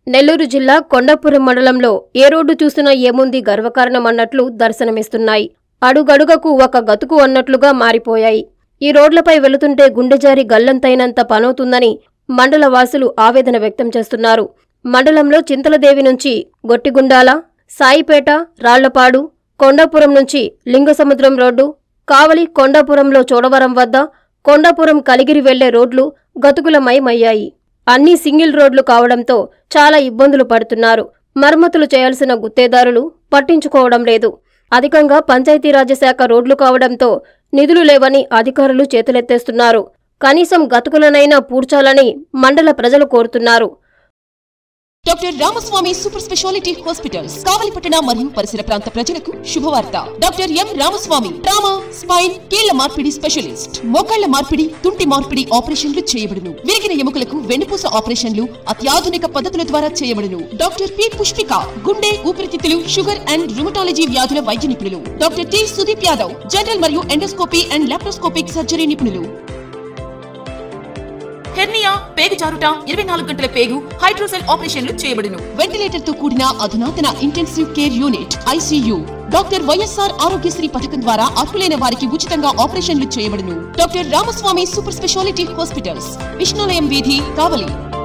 నెల్లూరు జిల్లా కొండాపురం మండలంలో ఏ రోడ్డు చూసినా ఏముంది గర్వకారణం అన్నట్లు దర్శనమిస్తున్నాయి అడుగడుగకు ఒక గతుకు అన్నట్లుగా మారిపోయాయి ఈ రోడ్లపై వెళుతుంటే గుండెజారి గల్లంతైనంత పనవుతుందని మండల వాసులు ఆవేదన వ్యక్తం చేస్తున్నారు మండలంలో చింతలదేవి నుంచి గొట్టిగుండాల సాయిపేట రాళ్లపాడు కొండాపురం నుంచి లింగసముద్రం రోడ్డు కావలి కొండాపురంలో చోడవరం వద్ద కొండాపురం కలిగిరి వెళ్లే రోడ్లు గతుకులమయమయ్యాయి అన్నీ సింగిల్ రోడ్లు కావడంతో చాలా ఇబ్బందులు పడుతున్నారు మరమ్మతులు చేయాల్సిన గుత్తేదారులు పట్టించుకోవడం లేదు అధికంగా పంచాయతీరాజ్ శాఖ రోడ్లు కావడంతో నిధులు లేవని అధికారులు చేతులెత్తేస్తున్నారు కనీసం గతుకులనైనా పూడ్చాలని మండల ప్రజలు కోరుతున్నారు doctor Ramaswamy super speciality hospitals కావలిపట్టణ మరియు పరిసర ప్రాంత ప్రజలకు శుభవార్త doctor M Ramaswamy trauma spine కీళ్ల మార్పిడి స్పెషలిస్ట్ మోకాళ్ల మార్పిడి తుంటి మార్పిడి ఆపరేషన్లు చేయబడును విరిగిన ఎముకలకు వెన్నుపూస ఆపరేషన్లు అత్యాధునిక పద్ధతుల ద్వారా చేయబడును డాక్టర్ పి పుష్పిక గుండె ఊపిరితిత్తులు షుగర్ అండ్ రుమటాలజీ వ్యాధుల వైద్య నిపుణులు doctor T Sudeep Yadav general మరియు ఎండోస్కోపీ అండ్ లాప్రోస్కోపిక్ సర్జరీ నిపుణులు హెర్నియా పేగు జారుట ఇరవై నాలుగు గంటల పేగు హైడ్రోసెల్ ఆపరేషన్లు చేయబడును వెంటిలేటర్ తో కూడిన అధునాతన intensive care unit ICU doctor YSR Aarogyasri పథకం ద్వారా అర్హులైన వారికి ఉచితంగా ఆపరేషన్లు చేయబడును doctor Ramaswamy super speciality hospitals Vishnulayam వీధి కావలి